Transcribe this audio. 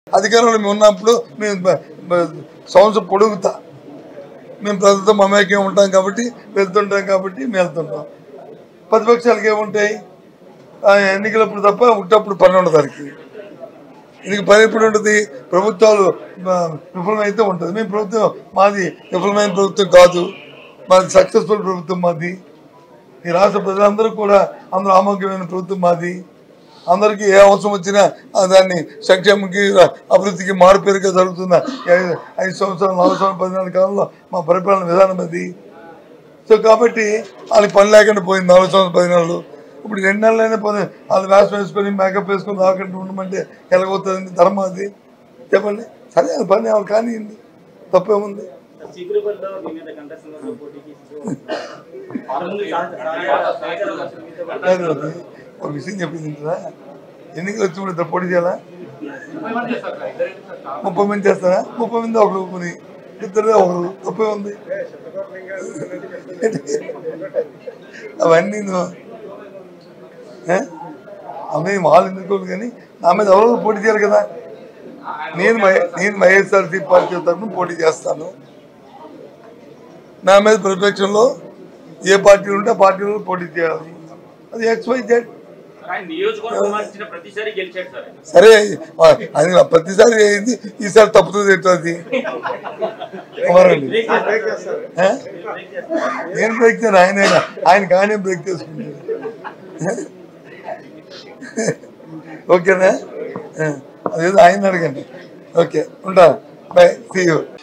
అధికారంలో మేము ఉన్నప్పుడు మేము బ- బ- సంవత్సరం పొడుగుతా మేము ప్రజలతో మమేకం ఉంటాం కాబట్టి వెళ్తుంటాం కాబట్టి మేము వెళ్తుంటాం ప్రతిపక్షాలకు ఏముంటాయి ఆ ఎన్నికలప్పుడు తప్ప ఉట్టప్పుడు పని ఉండదు దానికి ఇది పని ఎప్పుడు ఉంటుంది ప్రభుత్వాలు ఆ, విఫలమైతే ఉంటుంది మేము ప్రభుత్వం మాది విఫలమైన ప్రభుత్వం కాదు మాది సక్సెస్ఫుల్ ప్రభుత్వం మాది ఈ రాష్ట్ర ప్రజలందరూ కూడా అందరూ ఆమోగ్యమైన ప్రభుత్వం మాది అందరికీ ఏ అవసరం వచ్చినా ఆ దాన్ని సంక్షేమకి అభివృద్ధికి మారుపేరుగా జరుగుతున్న ఈ ఐదు ఐదు సంవత్సరాలు నాలుగు సంవత్సరాలు పదినాలుగు కాలంలో మా పరిపాలన విధానం అది సో కాబట్టి వాళ్ళకి పని లేకుండా పోయింది నాలుగు సంవత్సరాలు పది నెలలు ఇప్పుడు రెండు నెలలైనా పని వాళ్ళు వేషం వేసుకొని మేకప్ వేసుకొని రాకుండా ఉండమంటే ఎలాగవుతుంది ధర్మం అది చెప్పండి సరే అది పని ఎవరు కానివ్వండి తప్పేముంది చిగురుపల్లిలో మీ మీద కంటెస్టెంట్ పోటీకి ముందు సహచర కాదు అది. ఒక విషయం చెప్పింది ఏంటరా ఎన్నికలు వచ్చినప్పుడు ఇద్దరు పోటీ చేయాలా ముప్పై మంది చేస్తారా ముప్పై మంది ఒకరు ముని ఇద్దరు ఒకరు తప్పే ఉంది అవన్నీ నువ్వు ఏ? అవన్నీ వాళ్ళు ఎందుకోరు కానీ నా మీద ఎవరో ఒకరు పోటీ చేయాలి కదా నేను మహే- నేను వైఎస్ఆర్సీ పార్టీ తరఫున పోటీ చేస్తాను నా మీద ప్రతిపక్షంలో ఏ పార్టీలు ఉంటే ఆ పార్టీలో పోటీ చేయాలి అది ఎక్స్ వై జెడ్ ఆయన నియోజకవర్గం మార్చిన ప్రతిసారి గెలిచాడు సార్ ఆయన. సరే ఆ, అది ప్రతిసారి అయింది ఈసారి తప్పుతుంది ఎట్లది ఎవరండి ఆ? నేను బ్రేక్ చేయను ఆయన ఆయన కానీ బ్రేక్ చేసుకుంటాడు ఓకేనా ఆ, అదేదో ఆయన అడగండి ఓకే ఉంటా బై సీ యూ